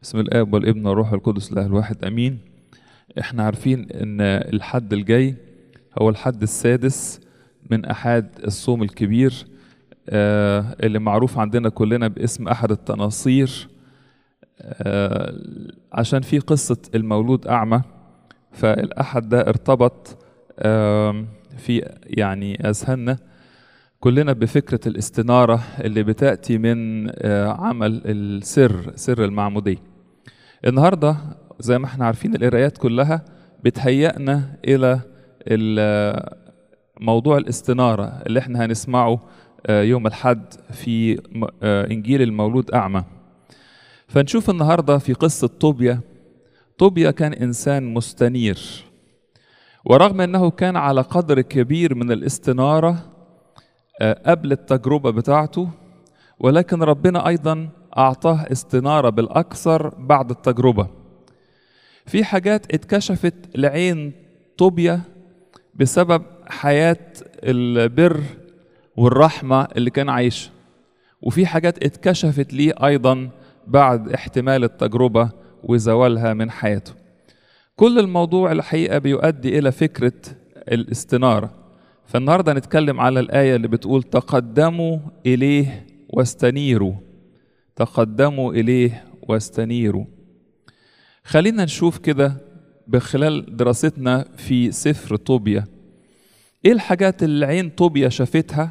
بسم الاب والابن والروح القدس الاله الواحد امين احنا عارفين ان الحد الجاي هو الحد السادس من احاد الصوم الكبير آه، اللي معروف عندنا كلنا باسم احد التناصير آه، عشان في قصة المولود أعمى فالأحد ده ارتبط آم، في يعني أذهاننا كلنا بفكرة الاستنارة اللي بتأتي من آه، عمل السر سر المعمودية النهاردة زي ما احنا عارفين القرايات كلها بتهيئنا إلى ال- موضوع الاستنارة اللي احنا هنسمعه آه، يوم الحد في م- آه، إنجيل المولود أعمى فنشوف النهارده في قصة طوبيا طوبيا كان إنسان مستنير ورغم أنه كان على قدر كبير من الاستنارة آه، قبل التجربة بتاعته ولكن ربنا أيضا أعطاه استنارة بالأكثر بعد التجربة في حاجات اتكشفت لعين طوبيا بسبب حياة البر والرحمة اللي كان عايشها وفي حاجات اتكشفت ليه أيضا بعد احتمال التجربة وزوالها من حياته كل الموضوع الحقيقة بيؤدي إلى فكرة الاستنارة فالنهاردة نتكلم على الآية اللي بتقول تقدموا إليه واستنيروا تقدموا إليه واستنيروا خلينا نشوف كده بخلال دراستنا في سفر طوبيا ايه الحاجات اللي عين طوبيا شافتها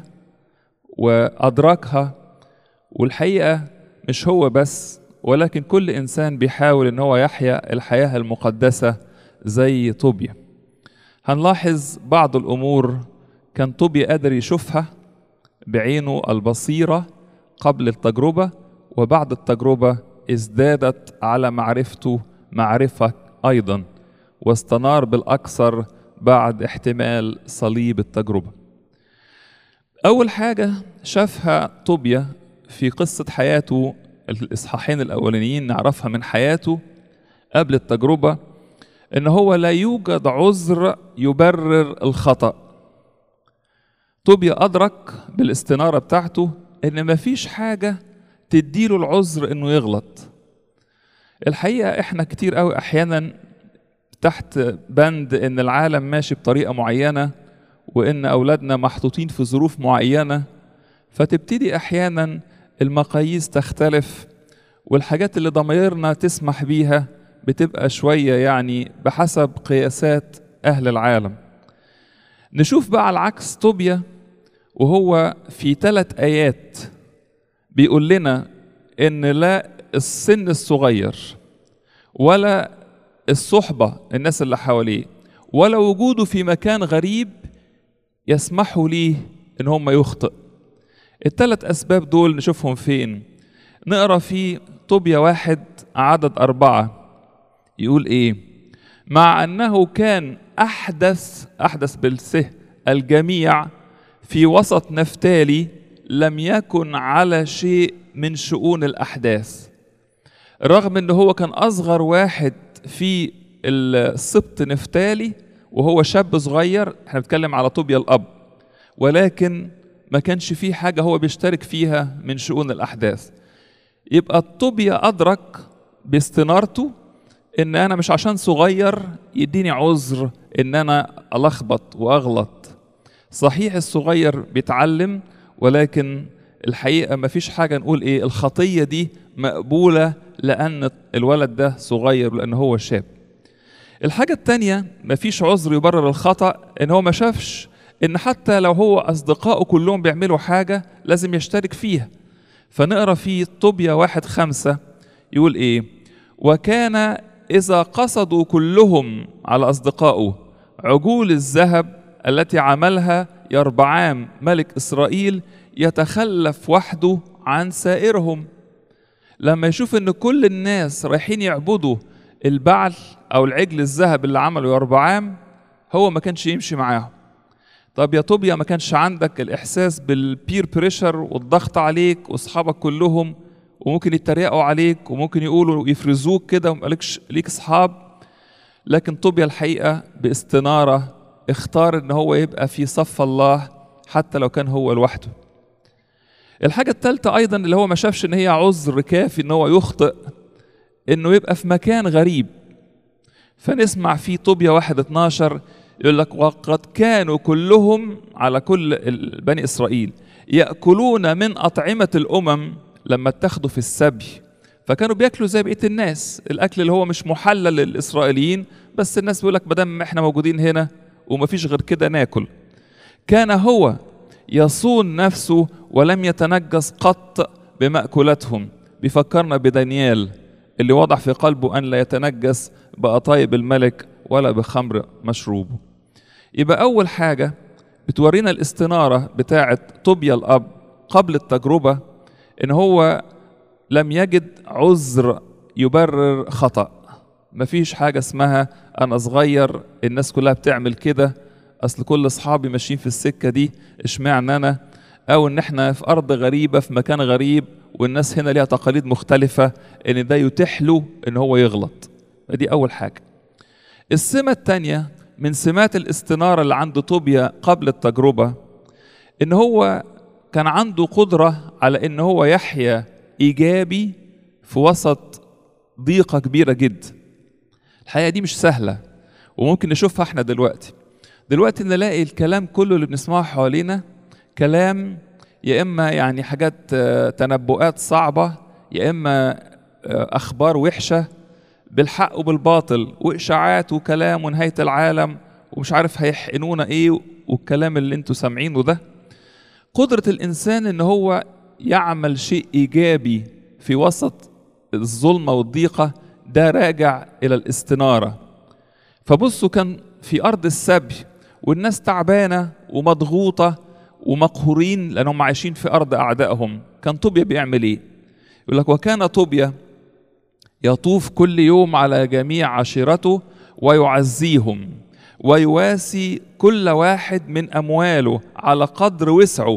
وادركها والحقيقه مش هو بس ولكن كل انسان بيحاول ان هو يحيا الحياه المقدسه زي طوبيا هنلاحظ بعض الامور كان طوبيا قادر يشوفها بعينه البصيره قبل التجربه وبعد التجربه ازدادت على معرفته معرفه ايضا واستنار بالاكثر بعد احتمال صليب التجربه أول حاجة شافها طوبيا في قصة حياته الإصحاحين الأولانيين نعرفها من حياته قبل التجربة إن هو لا يوجد عذر يبرر الخطأ طوبيا أدرك بالاستنارة بتاعته إن مفيش حاجة تديله العذر إنه يغلط الحقيقة إحنا كتير قوي أحيانا تحت بند إن العالم ماشي بطريقة معينة وان اولادنا محطوطين في ظروف معينه فتبتدي احيانا المقاييس تختلف والحاجات اللي ضميرنا تسمح بيها بتبقى شويه يعني بحسب قياسات اهل العالم نشوف بقى على العكس طوبيا وهو في ثلاث ايات بيقول لنا ان لا السن الصغير ولا الصحبه الناس اللي حواليه ولا وجوده في مكان غريب يسمحوا ليه ان هم يخطئ الثلاث اسباب دول نشوفهم فين نقرا في طوبيا واحد عدد أربعة يقول ايه مع انه كان احدث احدث بالسه الجميع في وسط نفتالي لم يكن على شيء من شؤون الاحداث رغم ان هو كان اصغر واحد في السبط نفتالي وهو شاب صغير احنا بنتكلم على طوبيا الاب ولكن ما كانش فيه حاجه هو بيشترك فيها من شؤون الاحداث يبقى طوبيا ادرك باستنارته ان انا مش عشان صغير يديني عذر ان انا الخبط واغلط صحيح الصغير بيتعلم ولكن الحقيقه ما فيش حاجه نقول ايه الخطيه دي مقبوله لان الولد ده صغير ولان هو شاب الحاجة التانية مفيش عذر يبرر الخطأ إن هو ما شافش إن حتى لو هو أصدقائه كلهم بيعملوا حاجة لازم يشترك فيها فنقرا في طوبيا واحد خمسة يقول إيه وكان إذا قصدوا كلهم على أصدقائه عجول الذهب التي عملها يربعام ملك إسرائيل يتخلف وحده عن سائرهم لما يشوف إن كل الناس رايحين يعبدوا البعل او العجل الذهب اللي عمله يربعام هو ما كانش يمشي معاهم طب يا طوبيا ما كانش عندك الاحساس بالبير بريشر والضغط عليك واصحابك كلهم وممكن يتريقوا عليك وممكن يقولوا يفرزوك كده ومالكش ليك اصحاب لكن طوبيا الحقيقه باستناره اختار ان هو يبقى في صف الله حتى لو كان هو لوحده الحاجة الثالثة أيضا اللي هو ما شافش إن هي عذر كافي إن هو يخطئ انه يبقى في مكان غريب فنسمع في طوبيا واحد 12 يقول لك وقد كانوا كلهم على كل بني اسرائيل ياكلون من اطعمه الامم لما اتخذوا في السبي فكانوا بياكلوا زي بقيه الناس الاكل اللي هو مش محلل للاسرائيليين بس الناس بيقول لك ما دام احنا موجودين هنا ومفيش غير كده ناكل كان هو يصون نفسه ولم يتنجس قط بمأكولتهم بيفكرنا بدانيال اللي وضع في قلبه أن لا يتنجس بأطايب الملك ولا بخمر مشروبه يبقى أول حاجة بتورينا الاستنارة بتاعة طوبيا الأب قبل التجربة إن هو لم يجد عذر يبرر خطأ مفيش حاجة اسمها أنا صغير الناس كلها بتعمل كده أصل كل أصحابي ماشيين في السكة دي اشمعنى أنا أو إن إحنا في أرض غريبة في مكان غريب والناس هنا ليها تقاليد مختلفة إن ده يتيح له إن هو يغلط دي أول حاجة السمة التانية من سمات الاستنارة اللي عند طوبيا قبل التجربة إن هو كان عنده قدرة على إن هو يحيا إيجابي في وسط ضيقة كبيرة جدا الحقيقة دي مش سهلة وممكن نشوفها احنا دلوقتي دلوقتي نلاقي الكلام كله اللي بنسمعه حوالينا كلام يا اما يعني حاجات تنبؤات صعبه يا اما اخبار وحشه بالحق وبالباطل واشاعات وكلام ونهايه العالم ومش عارف هيحقنونا ايه والكلام اللي انتوا سامعينه ده قدره الانسان ان هو يعمل شيء ايجابي في وسط الظلمه والضيقه ده راجع الى الاستناره فبصوا كان في ارض السبي والناس تعبانه ومضغوطه ومقهورين لانهم عايشين في ارض اعدائهم كان طوبيا بيعمل ايه يقول لك وكان طوبيا يطوف كل يوم على جميع عشيرته ويعزيهم ويواسي كل واحد من امواله على قدر وسعه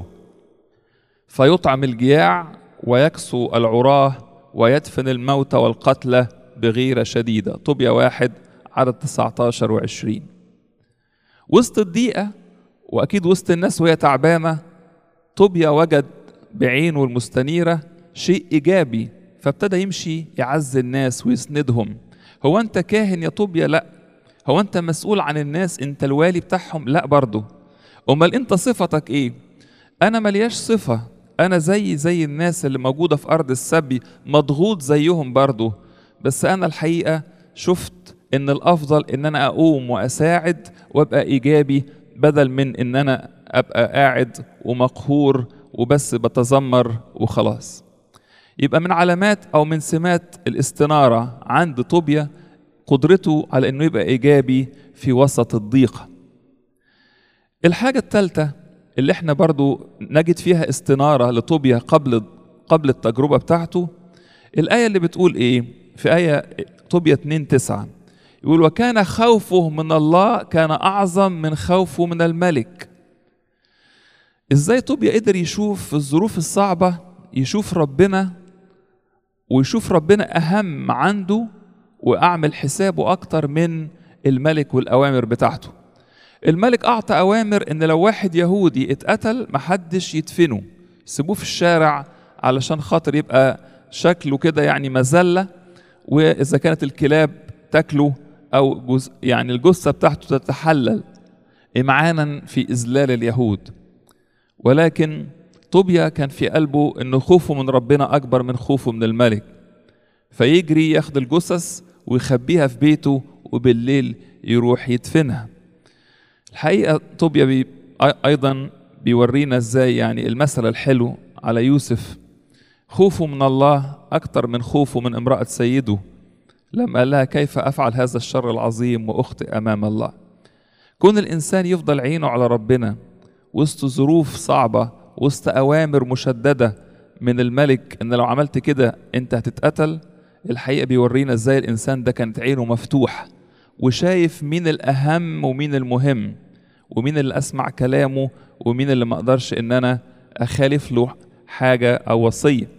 فيطعم الجياع ويكسو العراه ويدفن الموتى والقتلى بغيرة شديدة طوبيا واحد عدد 19 و20 وسط الضيقة وأكيد وسط الناس وهي تعبانة طوبيا وجد بعينه المستنيرة شيء إيجابي فابتدى يمشي يعز الناس ويسندهم هو أنت كاهن يا طوبيا؟ لأ هو أنت مسؤول عن الناس أنت الوالي بتاعهم؟ لأ برضه أمال أنت صفتك إيه؟ أنا ملياش صفة أنا زي زي الناس اللي موجودة في أرض السبي مضغوط زيهم برضه بس أنا الحقيقة شفت إن الأفضل إن أنا أقوم وأساعد وأبقى إيجابي بدل من إن أنا أبقى قاعد ومقهور وبس بتذمر وخلاص. يبقى من علامات أو من سمات الاستنارة عند طوبيا قدرته على إنه يبقى إيجابي في وسط الضيقة. الحاجة الثالثة اللي احنا برضو نجد فيها استنارة لطوبيا قبل قبل التجربة بتاعته الآية اللي بتقول إيه؟ في آية طوبيا 2 9 يقول وكان خوفه من الله كان أعظم من خوفه من الملك إزاي طوبيا قدر يشوف في الظروف الصعبة يشوف ربنا ويشوف ربنا أهم عنده وأعمل حسابه أكتر من الملك والأوامر بتاعته الملك أعطى أوامر إن لو واحد يهودي اتقتل محدش يدفنه سيبوه في الشارع علشان خاطر يبقى شكله كده يعني مذلة وإذا كانت الكلاب تاكله أو جزء يعني الجثة بتاعته تتحلل إمعانا في إذلال اليهود ولكن طوبيا كان في قلبه إن خوفه من ربنا أكبر من خوفه من الملك فيجري ياخد الجثث ويخبيها في بيته وبالليل يروح يدفنها الحقيقة طوبيا بي أيضا بيورينا إزاي يعني المثل الحلو على يوسف خوفه من الله أكثر من خوفه من امرأة سيده لما قال لها كيف أفعل هذا الشر العظيم وأخطئ أمام الله كون الإنسان يفضل عينه على ربنا وسط ظروف صعبة وسط أوامر مشددة من الملك إن لو عملت كده أنت هتتقتل الحقيقة بيورينا إزاي الإنسان ده كانت عينه مفتوح وشايف مين الأهم ومين المهم ومين اللي أسمع كلامه ومين اللي ما أقدرش إن أنا أخالف له حاجة أو وصية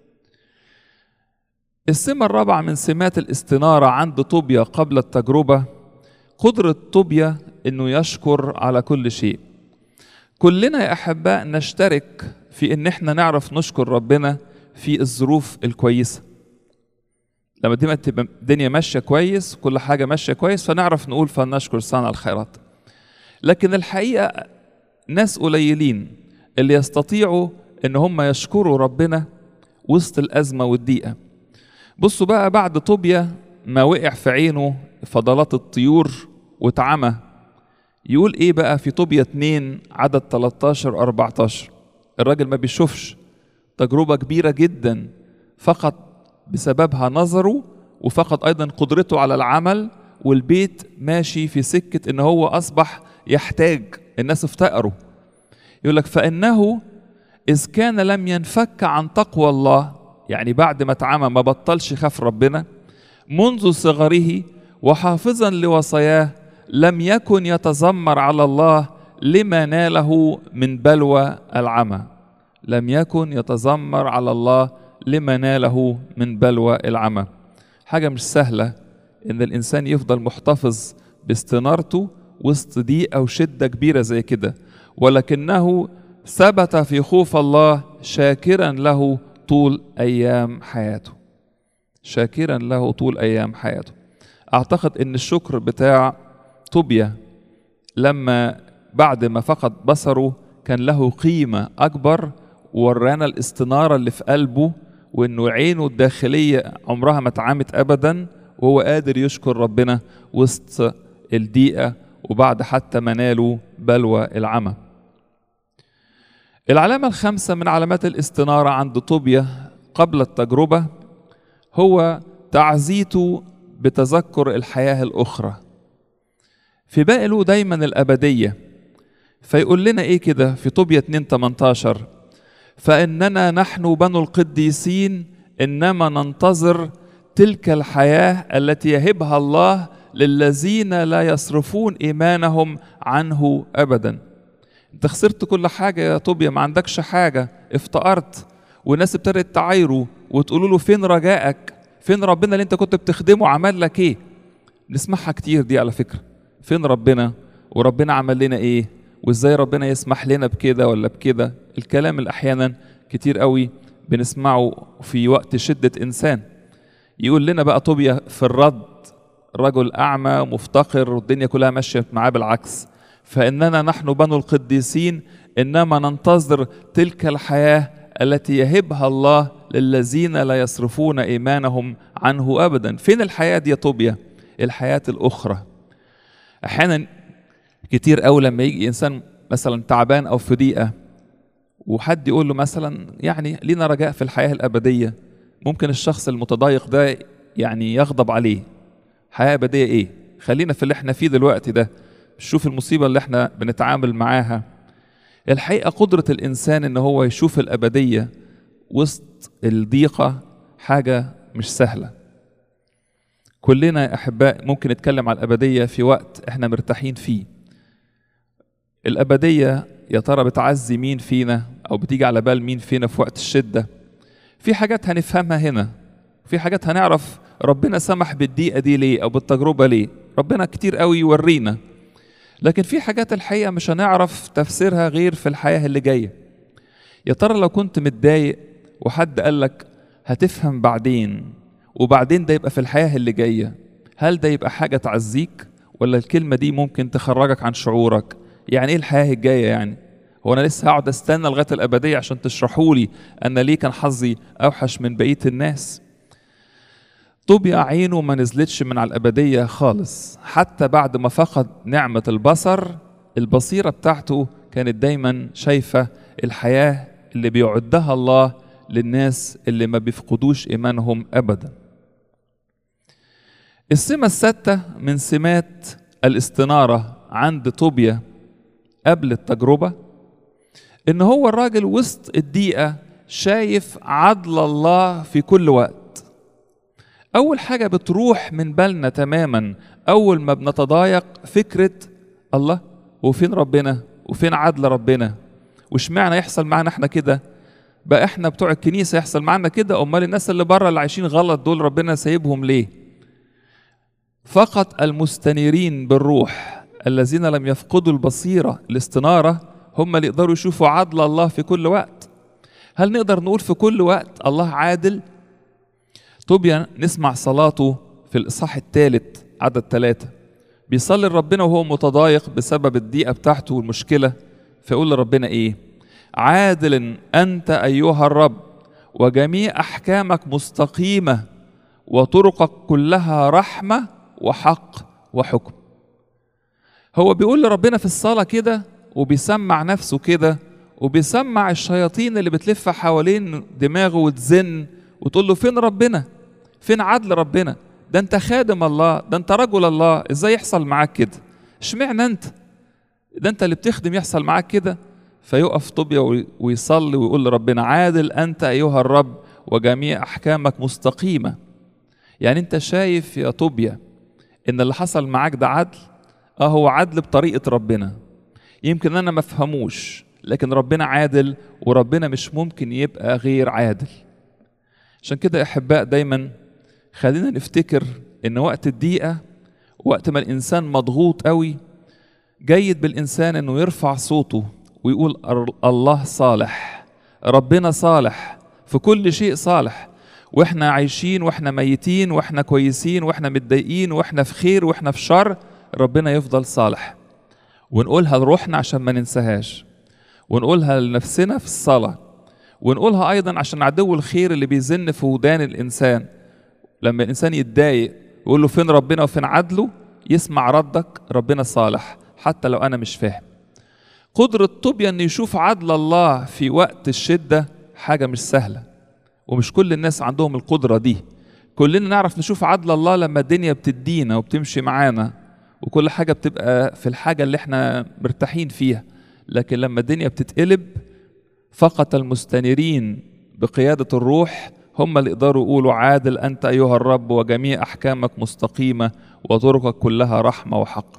السمة الرابعة من سمات الاستنارة عند طوبيا قبل التجربة قدرة طوبيا إنه يشكر على كل شيء كلنا يا أحباء نشترك في إن إحنا نعرف نشكر ربنا في الظروف الكويسة لما دايما تبقى الدنيا ماشيه كويس كل حاجه ماشيه كويس فنعرف نقول فلنشكر صانع الخيرات لكن الحقيقه ناس قليلين اللي يستطيعوا ان هم يشكروا ربنا وسط الازمه والضيقه بصوا بقى بعد طوبيا ما وقع في عينه فضلات الطيور واتعمى يقول ايه بقى في طوبيا 2 عدد 13 14 الراجل ما بيشوفش تجربة كبيرة جدا فقط بسببها نظره وفقط أيضا قدرته على العمل والبيت ماشي في سكة إن هو أصبح يحتاج الناس افتقروا يقول لك فإنه إذ كان لم ينفك عن تقوى الله يعني بعد ما اتعمى ما بطلش يخاف ربنا منذ صغره وحافظا لوصاياه لم يكن يتذمر على الله لما ناله من بلوى العمى لم يكن يتذمر على الله لما ناله من بلوى العمى حاجة مش سهلة إن الإنسان يفضل محتفظ باستنارته وسط ضيقة وشدة كبيرة زي كده ولكنه ثبت في خوف الله شاكرا له طول أيام حياته شاكرا له طول أيام حياته أعتقد إن الشكر بتاع طوبيا لما بعد ما فقد بصره كان له قيمة أكبر ورانا الاستنارة اللي في قلبه وإنه عينه الداخلية عمرها ما اتعمت أبدا وهو قادر يشكر ربنا وسط الضيقة وبعد حتى ما نالوا بلوى العمى العلامة الخامسة من علامات الاستنارة عند طوبيا قبل التجربة هو تعزيته بتذكر الحياة الأخرى في باله دايما الأبدية فيقول لنا إيه كده في طوبيا 2 18 فإننا نحن بنو القديسين إنما ننتظر تلك الحياة التي يهبها الله للذين لا يصرفون إيمانهم عنه أبدا أنت خسرت كل حاجة يا طوبيا ما عندكش حاجة افتقرت والناس ابتدت تعايره وتقولوا له فين رجائك فين ربنا اللي انت كنت بتخدمه عمل لك ايه نسمعها كتير دي على فكرة فين ربنا وربنا عمل لنا ايه وازاي ربنا يسمح لنا بكده ولا بكده الكلام اللي احيانا كتير قوي بنسمعه في وقت شدة انسان يقول لنا بقى طوبيا في الرد رجل اعمى مفتقر والدنيا كلها ماشية معاه بالعكس فاننا نحن بنو القديسين انما ننتظر تلك الحياة التي يهبها الله للذين لا يصرفون ايمانهم عنه ابدا فين الحياة دي يا طوبيا الحياة الاخرى احيانا كتير قوي لما يجي انسان مثلا تعبان او في ضيقه وحد يقول له مثلا يعني لينا رجاء في الحياه الابديه ممكن الشخص المتضايق ده يعني يغضب عليه حياه ابديه ايه خلينا في اللي احنا فيه دلوقتي ده شوف المصيبه اللي احنا بنتعامل معاها الحقيقه قدره الانسان ان هو يشوف الابديه وسط الضيقه حاجه مش سهله كلنا يا احباء ممكن نتكلم على الابديه في وقت احنا مرتاحين فيه الابديه يا ترى بتعزي مين فينا او بتيجي على بال مين فينا في وقت الشده في حاجات هنفهمها هنا في حاجات هنعرف ربنا سمح بالضيقه دي ليه او بالتجربه ليه ربنا كتير قوي يورينا لكن في حاجات الحقيقه مش هنعرف تفسيرها غير في الحياه اللي جايه يا ترى لو كنت متضايق وحد قال لك هتفهم بعدين وبعدين ده يبقى في الحياه اللي جايه هل ده يبقى حاجه تعزيك ولا الكلمه دي ممكن تخرجك عن شعورك يعني ايه الحياه الجايه يعني هو انا لسه هقعد استنى لغايه الابديه عشان تشرحوا لي ان ليه كان حظي اوحش من بقيه الناس طوبيا عينه ما نزلتش من على الابديه خالص حتى بعد ما فقد نعمه البصر البصيره بتاعته كانت دايما شايفه الحياه اللي بيعدها الله للناس اللي ما بيفقدوش ايمانهم ابدا السمة الستة من سمات الاستنارة عند طوبيا قبل التجربة إن هو الراجل وسط الضيقة شايف عدل الله في كل وقت أول حاجة بتروح من بالنا تماما أول ما بنتضايق فكرة الله وفين ربنا وفين عدل ربنا واشمعنى يحصل معنا احنا كده بقى احنا بتوع الكنيسة يحصل معنا كده أمال الناس اللي بره اللي عايشين غلط دول ربنا سايبهم ليه فقط المستنيرين بالروح الذين لم يفقدوا البصيرة الاستنارة هم اللي يقدروا يشوفوا عدل الله في كل وقت هل نقدر نقول في كل وقت الله عادل طوبيا نسمع صلاته في الإصحاح الثالث عدد ثلاثة بيصلي لربنا وهو متضايق بسبب الضيقة بتاعته والمشكلة فيقول لربنا إيه عادل أنت أيها الرب وجميع أحكامك مستقيمة وطرقك كلها رحمة وحق وحكم هو بيقول لربنا في الصلاة كده وبيسمع نفسه كده وبيسمع الشياطين اللي بتلف حوالين دماغه وتزن وتقول له فين ربنا فين عدل ربنا ده انت خادم الله ده انت رجل الله ازاي يحصل معاك كده اشمعنى انت ده انت اللي بتخدم يحصل معاك كده فيقف طوبيا ويصلي ويقول لربنا عادل انت ايها الرب وجميع احكامك مستقيمه يعني انت شايف يا طوبيا ان اللي حصل معاك ده عدل اه هو عدل بطريقه ربنا يمكن انا ما افهموش لكن ربنا عادل وربنا مش ممكن يبقى غير عادل عشان كده يا احباء دايما خلينا نفتكر ان وقت الضيقه وقت ما الانسان مضغوط قوي جيد بالانسان انه يرفع صوته ويقول الله صالح ربنا صالح في كل شيء صالح واحنا عايشين واحنا ميتين واحنا كويسين واحنا متضايقين واحنا في خير واحنا في شر ربنا يفضل صالح ونقولها لروحنا عشان ما ننساهاش ونقولها لنفسنا في الصلاة ونقولها أيضا عشان عدو الخير اللي بيزن في ودان الإنسان لما الإنسان يتضايق يقول له فين ربنا وفين عدله يسمع ردك ربنا صالح حتى لو أنا مش فاهم قدرة طوبيا أن يشوف عدل الله في وقت الشدة حاجة مش سهلة ومش كل الناس عندهم القدرة دي كلنا نعرف نشوف عدل الله لما الدنيا بتدينا وبتمشي معانا وكل حاجة بتبقى في الحاجة اللي احنا مرتاحين فيها لكن لما الدنيا بتتقلب فقط المستنيرين بقيادة الروح هم اللي يقدروا يقولوا عادل أنت أيها الرب وجميع أحكامك مستقيمة وطرقك كلها رحمة وحق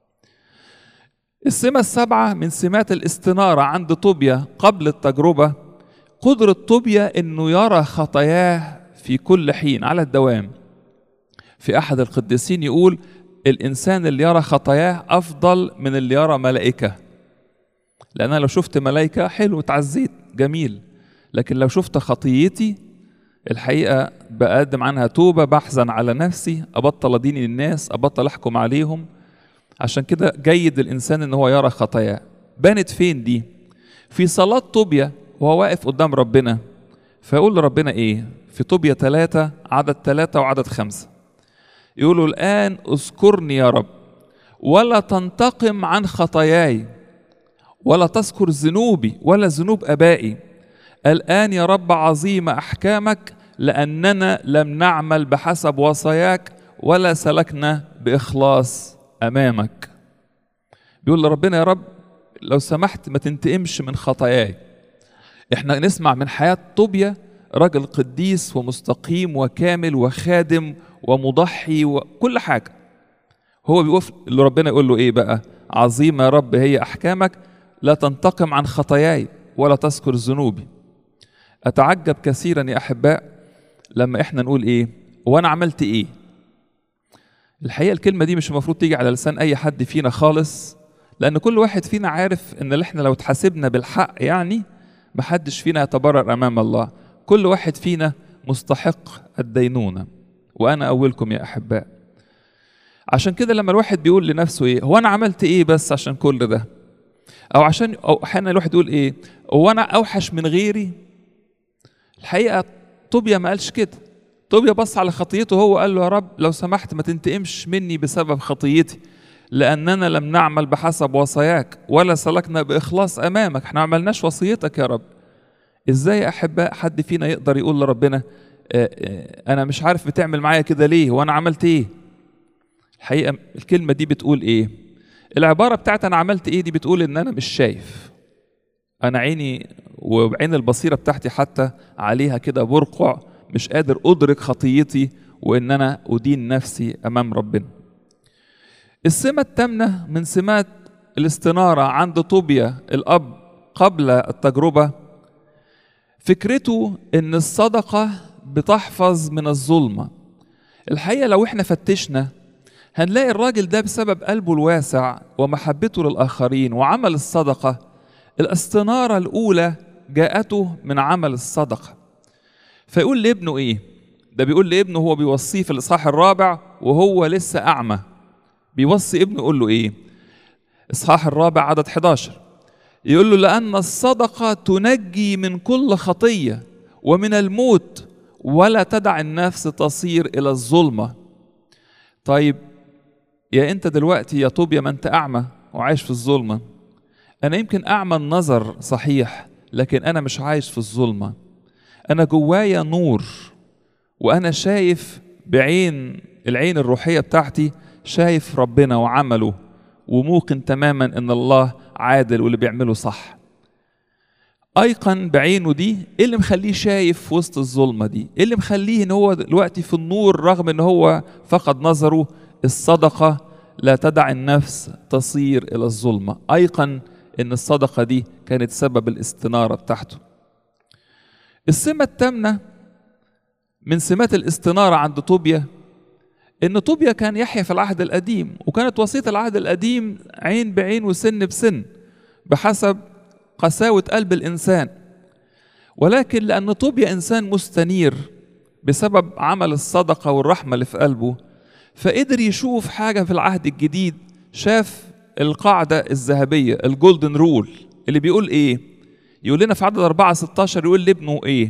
السمة السبعة من سمات الاستنارة عند طوبيا قبل التجربة قدرة طوبيا أنه يرى خطاياه في كل حين على الدوام في أحد القديسين يقول الإنسان اللي يرى خطاياه أفضل من اللي يرى ملائكة لأن أنا لو شفت ملائكة حلو اتعزيت جميل لكن لو شفت خطيتي الحقيقة بقدم عنها توبة بحزن على نفسي أبطل أدين الناس أبطل أحكم عليهم عشان كده جيد الإنسان إن هو يرى خطاياه بانت فين دي في صلاة طوبيا وهو واقف قدام ربنا فيقول لربنا إيه في طوبيا ثلاثة عدد ثلاثة وعدد خمسة يقولوا الآن اذكرني يا رب ولا تنتقم عن خطاياي ولا تذكر ذنوبي ولا ذنوب ابائي الان يا رب عظيم احكامك لاننا لم نعمل بحسب وصاياك ولا سلكنا باخلاص امامك بيقول لربنا يا رب لو سمحت ما تنتقمش من خطاياي احنا نسمع من حياه طوبيا راجل قديس ومستقيم وكامل وخادم ومضحي وكل حاجه هو بيقف اللي ربنا يقول له ايه بقى عظيمه يا رب هي احكامك لا تنتقم عن خطاياي ولا تذكر ذنوبي اتعجب كثيرا يا احباء لما احنا نقول ايه وانا عملت ايه الحقيقه الكلمه دي مش المفروض تيجي على لسان اي حد فينا خالص لان كل واحد فينا عارف ان احنا لو اتحاسبنا بالحق يعني محدش فينا يتبرر امام الله كل واحد فينا مستحق الدينونه وانا اولكم يا احباء عشان كده لما الواحد بيقول لنفسه ايه هو انا عملت ايه بس عشان كل ده او عشان او احيانا الواحد يقول ايه هو انا اوحش من غيري الحقيقه طوبيا ما قالش كده طوبيا بص على خطيته هو قال له يا رب لو سمحت ما تنتقمش مني بسبب خطيتي لاننا لم نعمل بحسب وصاياك ولا سلكنا باخلاص امامك احنا ما عملناش وصيتك يا رب ازاي يا احباء حد فينا يقدر يقول لربنا اه اه انا مش عارف بتعمل معايا كده ليه وانا عملت ايه الحقيقه الكلمه دي بتقول ايه العبارة بتاعت أنا عملت إيه دي بتقول إن أنا مش شايف أنا عيني وعين البصيرة بتاعتي حتى عليها كده برقع مش قادر أدرك خطيتي وإن أنا أدين نفسي أمام ربنا السمة الثامنة من سمات الاستنارة عند طوبيا الأب قبل التجربة فكرته إن الصدقة بتحفظ من الظلمة الحقيقة لو إحنا فتشنا هنلاقي الراجل ده بسبب قلبه الواسع ومحبته للآخرين وعمل الصدقة الاستنارة الأولى جاءته من عمل الصدقة فيقول لابنه إيه ده بيقول لابنه هو بيوصيه في الاصحاح الرابع وهو لسه اعمى بيوصي ابنه يقول له ايه اصحاح الرابع عدد 11 يقول له لان الصدقه تنجي من كل خطيه ومن الموت ولا تدع النفس تصير الى الظلمه طيب يا انت دلوقتي يا طوبيا ما انت اعمى وعايش في الظلمه انا يمكن اعمى النظر صحيح لكن انا مش عايش في الظلمه انا جوايا نور وانا شايف بعين العين الروحيه بتاعتي شايف ربنا وعمله وموقن تماما ان الله عادل واللي بيعمله صح ايقن بعينه دي ايه اللي مخليه شايف في وسط الظلمه دي ايه اللي مخليه ان هو دلوقتي في النور رغم ان هو فقد نظره الصدقه لا تدع النفس تصير الى الظلمه ايقن ان الصدقه دي كانت سبب الاستناره بتاعته السمه الثامنه من سمات الاستناره عند طوبيا ان طوبيا كان يحيا في العهد القديم وكانت وصيه العهد القديم عين بعين وسن بسن بحسب قساوه قلب الانسان ولكن لان طوبيا انسان مستنير بسبب عمل الصدقه والرحمه اللي في قلبه فقدر يشوف حاجه في العهد الجديد شاف القاعده الذهبيه الجولدن رول اللي بيقول ايه يقول لنا في عدد 4 16 يقول لابنه ايه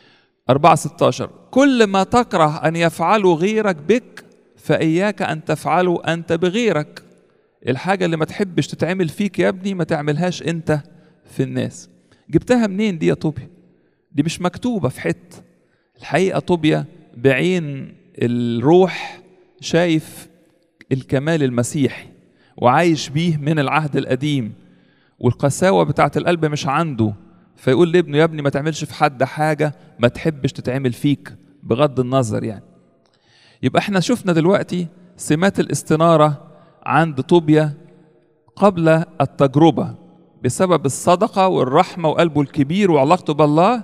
4 16 كل ما تكره ان يفعله غيرك بك فإياك أن تفعله أنت بغيرك الحاجة اللي ما تحبش تتعمل فيك يا ابني ما تعملهاش أنت في الناس جبتها منين دي يا طوبيا دي مش مكتوبة في حتة الحقيقة طوبيا بعين الروح شايف الكمال المسيحي وعايش بيه من العهد القديم والقساوة بتاعت القلب مش عنده فيقول لابنه يا ابني ما تعملش في حد حاجة ما تحبش تتعمل فيك بغض النظر يعني يبقى احنا شفنا دلوقتي سمات الاستنارة عند طوبيا قبل التجربة بسبب الصدقة والرحمة وقلبه الكبير وعلاقته بالله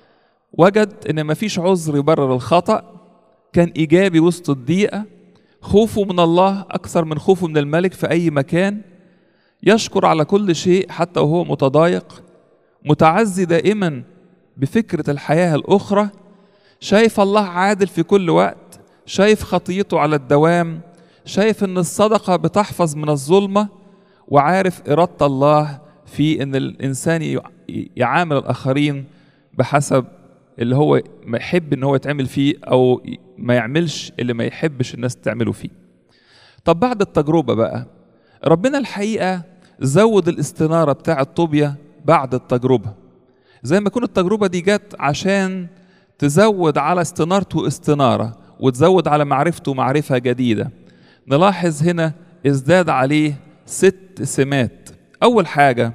وجد ان مفيش عذر يبرر الخطأ كان ايجابي وسط الضيقة خوفه من الله اكثر من خوفه من الملك في اي مكان يشكر على كل شيء حتى وهو متضايق متعزي دائما بفكرة الحياة الأخرى شايف الله عادل في كل وقت شايف خطيته على الدوام شايف ان الصدقه بتحفظ من الظلمه وعارف اراده الله في ان الانسان يعامل الاخرين بحسب اللي هو ما يحب ان هو يتعمل فيه او ما يعملش اللي ما يحبش الناس تعمله فيه طب بعد التجربه بقى ربنا الحقيقه زود الاستناره بتاعه طوبيا بعد التجربه زي ما يكون التجربه دي جت عشان تزود على استنارته استناره وتزود على معرفته معرفة جديدة نلاحظ هنا ازداد عليه ست سمات أول حاجة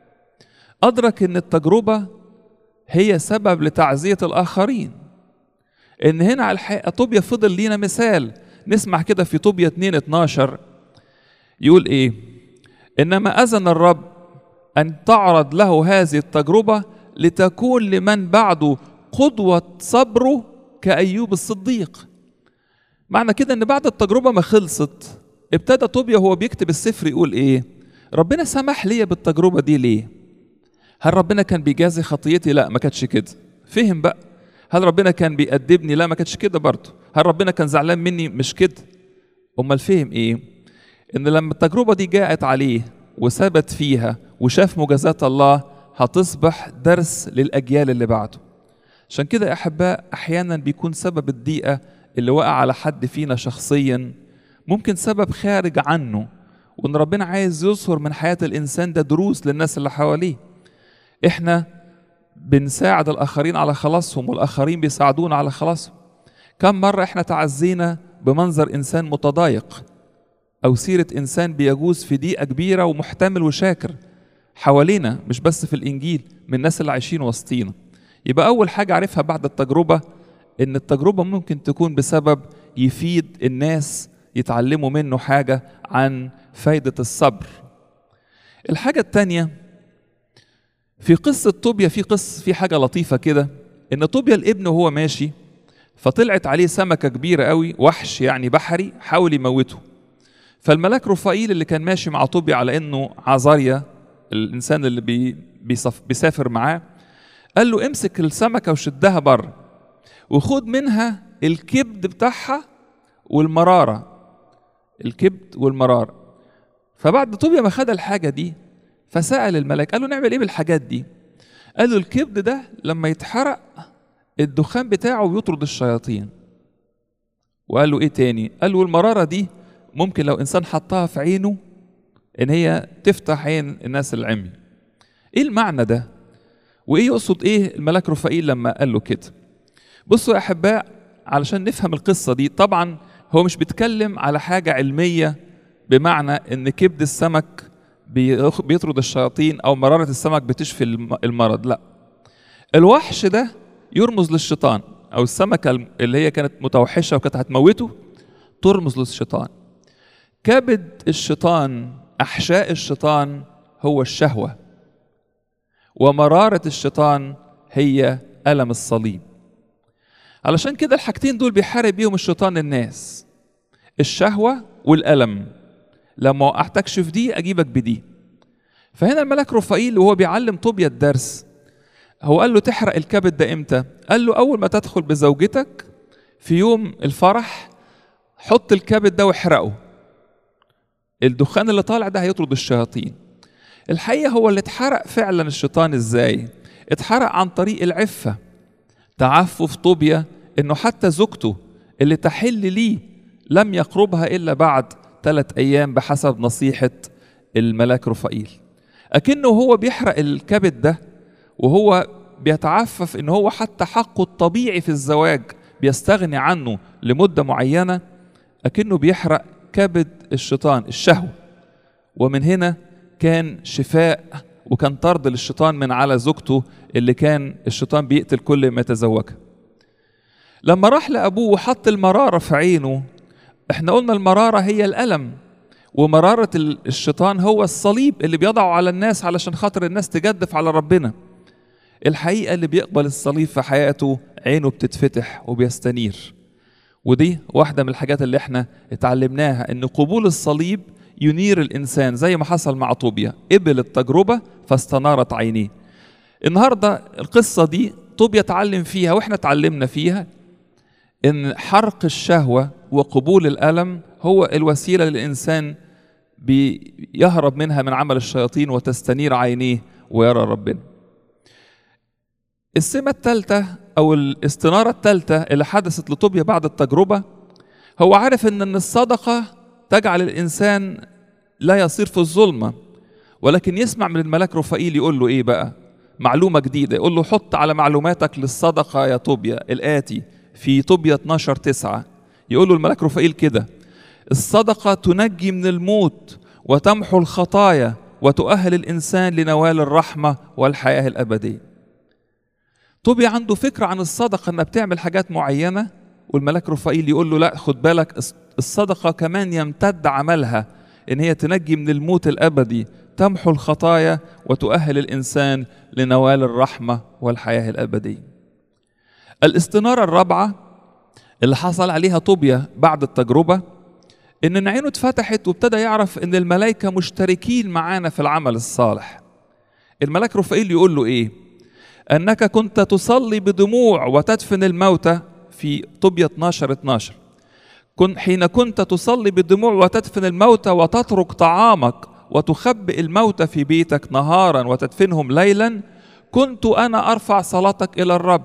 أدرك أن التجربة هي سبب لتعزية الآخرين إن هنا على الحقيقة طوبيا فضل لينا مثال نسمع كده في طوبيا 2 12 يقول إيه إنما أذن الرب أن تعرض له هذه التجربة لتكون لمن بعده قدوة صبره كأيوب الصديق معنى كده ان بعد التجربه ما خلصت ابتدى طوبيا وهو بيكتب السفر يقول ايه ربنا سمح لي بالتجربه دي ليه هل ربنا كان بيجازي خطيتي لا ما كانتش كده فهم بقى هل ربنا كان بيأدبني لا ما كانتش كده برضه هل ربنا كان زعلان مني مش كده امال فهم ايه ان لما التجربه دي جاءت عليه وثبت فيها وشاف مجازات الله هتصبح درس للاجيال اللي بعده عشان كده يا احباء احيانا بيكون سبب الضيقه اللي وقع على حد فينا شخصيا ممكن سبب خارج عنه وان ربنا عايز يظهر من حياه الانسان ده دروس للناس اللي حواليه احنا بنساعد الاخرين على خلاصهم والاخرين بيساعدونا على خلاصهم كم مره احنا تعزينا بمنظر انسان متضايق او سيره انسان بيجوز في ضيقه كبيره ومحتمل وشاكر حوالينا مش بس في الانجيل من الناس اللي عايشين وسطينا يبقى اول حاجه عرفها بعد التجربه ان التجربه ممكن تكون بسبب يفيد الناس يتعلموا منه حاجه عن فايده الصبر الحاجه الثانيه في قصه طوبيا في قصه في حاجه لطيفه كده ان طوبيا الابن وهو ماشي فطلعت عليه سمكه كبيره قوي وحش يعني بحري حاول يموته فالملاك رفائيل اللي كان ماشي مع طوبيا على انه عزاريا الانسان اللي بي بيصف بيسافر معاه قال له امسك السمكه وشدها بره وخد منها الكبد بتاعها والمرارة الكبد والمرارة فبعد طوبيا ما خد الحاجة دي فسأل الملاك قال له نعمل ايه بالحاجات دي قال له الكبد ده لما يتحرق الدخان بتاعه بيطرد الشياطين وقال له ايه تاني قال له المرارة دي ممكن لو انسان حطها في عينه ان هي تفتح عين الناس العمي ايه المعنى ده وايه يقصد ايه الملاك رفائيل لما قال له كده بصوا يا احباء علشان نفهم القصه دي طبعا هو مش بيتكلم على حاجه علميه بمعنى ان كبد السمك بيطرد الشياطين او مراره السمك بتشفي المرض لا الوحش ده يرمز للشيطان او السمكه اللي هي كانت متوحشه وكانت هتموته ترمز للشيطان كبد الشيطان احشاء الشيطان هو الشهوه ومراره الشيطان هي الم الصليب علشان كده الحاجتين دول بيحارب بيهم الشيطان الناس الشهوه والالم لما وقعتكش في دي اجيبك بدي فهنا الملك رفائيل وهو بيعلم طوبيا الدرس هو قال له تحرق الكبد ده امتى قال له اول ما تدخل بزوجتك في يوم الفرح حط الكبد ده واحرقه الدخان اللي طالع ده هيطرد الشياطين الحقيقه هو اللي اتحرق فعلا الشيطان ازاي اتحرق عن طريق العفه تعفف طوبيا انه حتى زوجته اللي تحل ليه لم يقربها الا بعد ثلاث ايام بحسب نصيحه الملاك رفائيل اكنه هو بيحرق الكبد ده وهو بيتعفف ان هو حتى حقه الطبيعي في الزواج بيستغني عنه لمده معينه اكنه بيحرق كبد الشيطان الشهوه ومن هنا كان شفاء وكان طرد للشيطان من على زوجته اللي كان الشيطان بيقتل كل ما يتزوجها لما راح لابوه وحط المراره في عينه احنا قلنا المراره هي الالم ومراره الشيطان هو الصليب اللي بيضعه على الناس علشان خاطر الناس تجدف على ربنا الحقيقه اللي بيقبل الصليب في حياته عينه بتتفتح وبيستنير ودي واحدة من الحاجات اللي احنا اتعلمناها ان قبول الصليب ينير الانسان زي ما حصل مع طوبيا قبل التجربة فاستنارت عينيه النهاردة القصة دي طوبيا اتعلم فيها واحنا اتعلمنا فيها ان حرق الشهوة وقبول الألم هو الوسيلة للإنسان بيهرب منها من عمل الشياطين وتستنير عينيه ويرى ربنا السمة الثالثة أو الاستنارة الثالثة اللي حدثت لطوبيا بعد التجربة هو عارف إن إن الصدقة تجعل الإنسان لا يصير في الظلمة ولكن يسمع من الملاك رفائيل يقول له إيه بقى؟ معلومة جديدة يقول له حط على معلوماتك للصدقة يا طوبيا الآتي في طوبيا 12 9 يقول له الملاك رفائيل كده الصدقة تنجي من الموت وتمحو الخطايا وتؤهل الإنسان لنوال الرحمة والحياة الأبدية طوبيا عنده فكرة عن الصدقة انها بتعمل حاجات معينة والملاك رفائيل يقول له لا خد بالك الصدقة كمان يمتد عملها ان هي تنجي من الموت الابدي تمحو الخطايا وتؤهل الانسان لنوال الرحمة والحياة الابدية. الاستنارة الرابعة اللي حصل عليها طوبيا بعد التجربة ان عينه اتفتحت وابتدى يعرف ان الملائكة مشتركين معانا في العمل الصالح. الملاك رفائيل يقول له ايه؟ أنك كنت تصلي بدموع وتدفن الموتى في طوبيا 12 12 كن حين كنت تصلي بدموع وتدفن الموتى وتترك طعامك وتخبئ الموتى في بيتك نهارا وتدفنهم ليلا كنت أنا أرفع صلاتك إلى الرب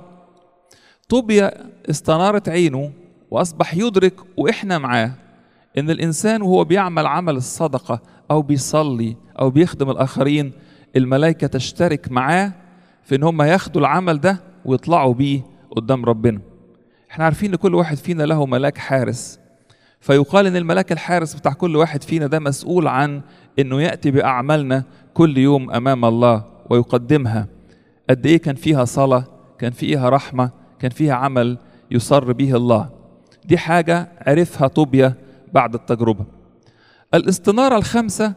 طوبيا استنارت عينه وأصبح يدرك وإحنا معاه إن الإنسان وهو بيعمل عمل الصدقة أو بيصلي أو بيخدم الآخرين الملائكة تشترك معاه في ان هم ياخدوا العمل ده ويطلعوا بيه قدام ربنا احنا عارفين ان كل واحد فينا له ملاك حارس فيقال ان الملاك الحارس بتاع كل واحد فينا ده مسؤول عن انه ياتي باعمالنا كل يوم امام الله ويقدمها قد ايه كان فيها صلاه كان فيها رحمه كان فيها عمل يسر به الله دي حاجه عرفها طوبيا بعد التجربه الاستناره الخامسه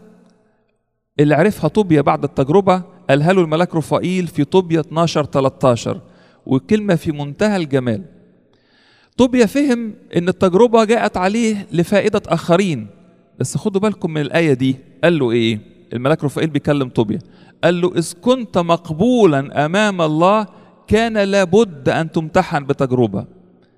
اللي عرفها طوبيا بعد التجربه قالها له الملاك رفائيل في طوبيا 12 13 والكلمة في منتهى الجمال طوبيا فهم ان التجربة جاءت عليه لفائدة آخرين بس خدوا بالكم من الآية دي قال له ايه الملاك رفائيل بيكلم طوبيا قال له إذ كنت مقبولا أمام الله كان لابد أن تمتحن بتجربة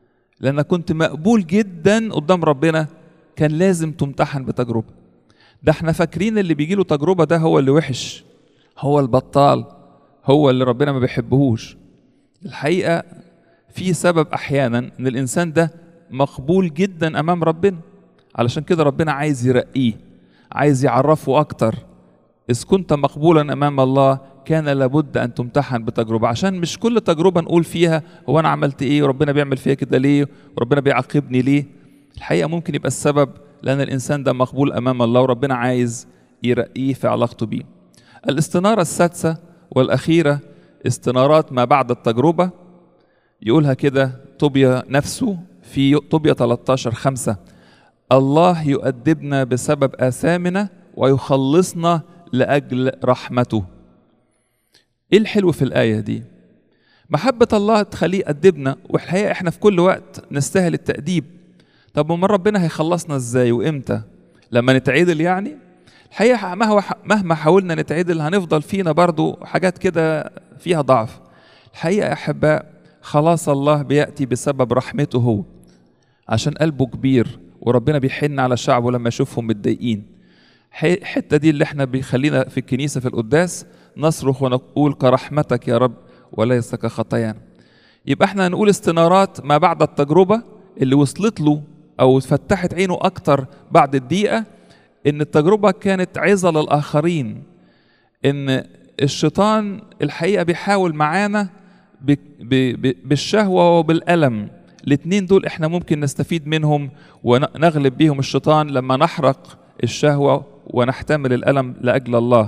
لأنك كنت مقبول جدا قدام ربنا كان لازم تمتحن بتجربة ده احنا فاكرين اللي بيجي له تجربة ده هو اللي وحش هو البطال هو اللي ربنا ما بيحبهوش الحقيقة في سبب أحيانا إن الإنسان ده مقبول جدا أمام ربنا علشان كده ربنا عايز يرقيه عايز يعرفه أكتر إذ كنت مقبولا أمام الله كان لابد أن تمتحن بتجربة عشان مش كل تجربة نقول فيها هو أنا عملت إيه وربنا بيعمل فيها كده ليه وربنا بيعاقبني ليه الحقيقة ممكن يبقى السبب لأن الإنسان ده مقبول أمام الله وربنا عايز يرقيه في علاقته بيه الاستنارة السادسة والأخيرة استنارات ما بعد التجربة يقولها كده طوبيا نفسه في طوبيا 13 خمسة الله يؤدبنا بسبب آثامنا ويخلصنا لأجل رحمته ايه الحلو في الآية دي محبة الله تخليه يأدبنا والحقيقة احنا في كل وقت نستاهل التأديب طب امال ربنا هيخلصنا ازاي وامتى لما نتعدل يعني الحقيقة مهما مهما حاولنا نتعدل هنفضل فينا برضو حاجات كده فيها ضعف الحقيقة يا أحباء خلاص الله بيأتي بسبب رحمته هو عشان قلبه كبير وربنا بيحن على شعبه لما يشوفهم متضايقين الحتة دي اللي احنا بيخلينا في الكنيسة في القداس نصرخ ونقول كرحمتك يا رب وليس كخطايانا يبقى احنا هنقول استنارات ما بعد التجربة اللي وصلت له أو فتحت عينه أكتر بعد الدقيقة إن التجربة كانت عظة للآخرين إن الشيطان الحقيقة بيحاول معانا بالشهوة وبالألم الاتنين دول احنا ممكن نستفيد منهم ونغلب بيهم الشيطان لما نحرق الشهوة ونحتمل الألم لأجل الله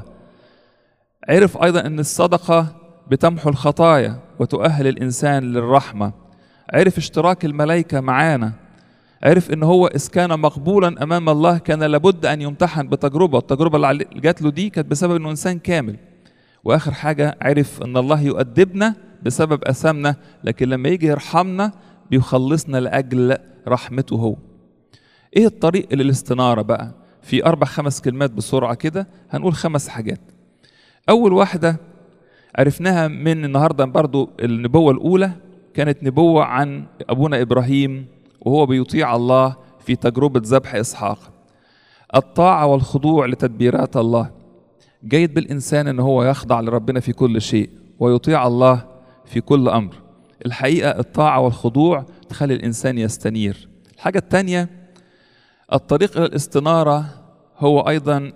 عرف أيضا أن الصدقة بتمحو الخطايا وتؤهل الإنسان للرحمة عرف اشتراك الملائكة معانا عرف ان هو اذ كان مقبولا امام الله كان لابد ان يمتحن بتجربه التجربه اللي جات له دي كانت بسبب انه انسان كامل واخر حاجه عرف ان الله يؤدبنا بسبب اثامنا لكن لما يجي يرحمنا بيخلصنا لاجل رحمته هو ايه الطريق للاستناره بقى في اربع خمس كلمات بسرعه كده هنقول خمس حاجات اول واحده عرفناها من النهارده برضو النبوه الاولى كانت نبوه عن ابونا ابراهيم وهو بيطيع الله في تجربة ذبح إسحاق الطاعة والخضوع لتدبيرات الله جيد بالإنسان أن هو يخضع لربنا في كل شيء ويطيع الله في كل أمر الحقيقة الطاعة والخضوع تخلي الإنسان يستنير الحاجة الثانية الطريق إلى الاستنارة هو أيضا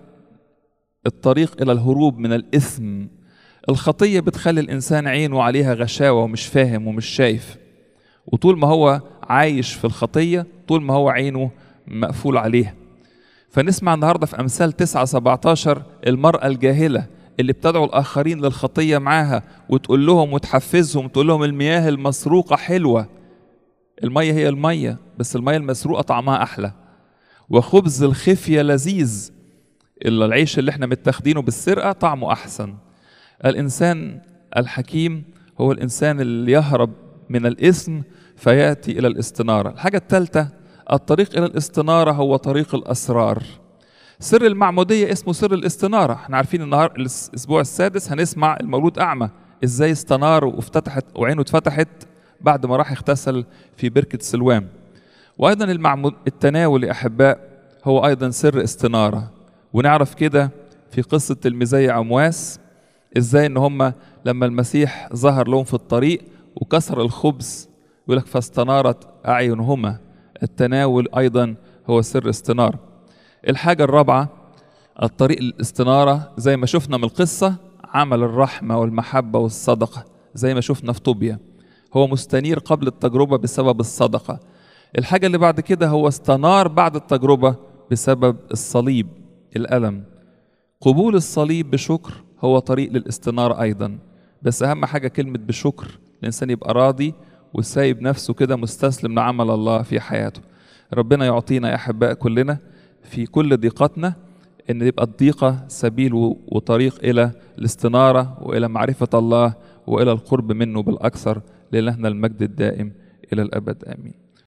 الطريق إلى الهروب من الإثم الخطية بتخلي الإنسان عينه عليها غشاوة ومش فاهم ومش شايف وطول ما هو عايش في الخطية طول ما هو عينه مقفول عليها فنسمع النهاردة في أمثال 9 17 المرأة الجاهلة اللي بتدعو الآخرين للخطية معاها وتقول لهم وتحفزهم وتقول لهم المياه المسروقة حلوة المية هي المية بس المية المسروقة طعمها أحلى وخبز الخفية لذيذ إلا العيش اللي احنا متاخدينه بالسرقة طعمه أحسن الإنسان الحكيم هو الإنسان اللي يهرب من الإثم فياتي الى الاستناره الحاجه الثالثه الطريق الى الاستناره هو طريق الاسرار سر المعموديه اسمه سر الاستناره احنا عارفين النهار الاسبوع السادس هنسمع المولود اعمى ازاي استنار وافتتحت وعينه اتفتحت بعد ما راح اغتسل في بركه سلوام وايضا المعمود التناول يا احباء هو ايضا سر استناره ونعرف كده في قصه تلميذي عمواس ازاي ان هم لما المسيح ظهر لهم في الطريق وكسر الخبز يقول لك فاستنارت أعينهما التناول أيضا هو سر استنار الحاجة الرابعة الطريق الاستنارة زي ما شفنا من القصة عمل الرحمة والمحبة والصدقة زي ما شفنا في طوبيا هو مستنير قبل التجربة بسبب الصدقة الحاجة اللي بعد كده هو استنار بعد التجربة بسبب الصليب الألم قبول الصليب بشكر هو طريق للاستنارة أيضا بس أهم حاجة كلمة بشكر الإنسان يبقى راضي وسايب نفسه كده مستسلم لعمل الله في حياته ربنا يعطينا يا أحباء كلنا في كل ضيقتنا ان يبقى الضيقه سبيل وطريق الى الاستناره والى معرفه الله والى القرب منه بالاكثر لإلهنا المجد الدائم الى الابد امين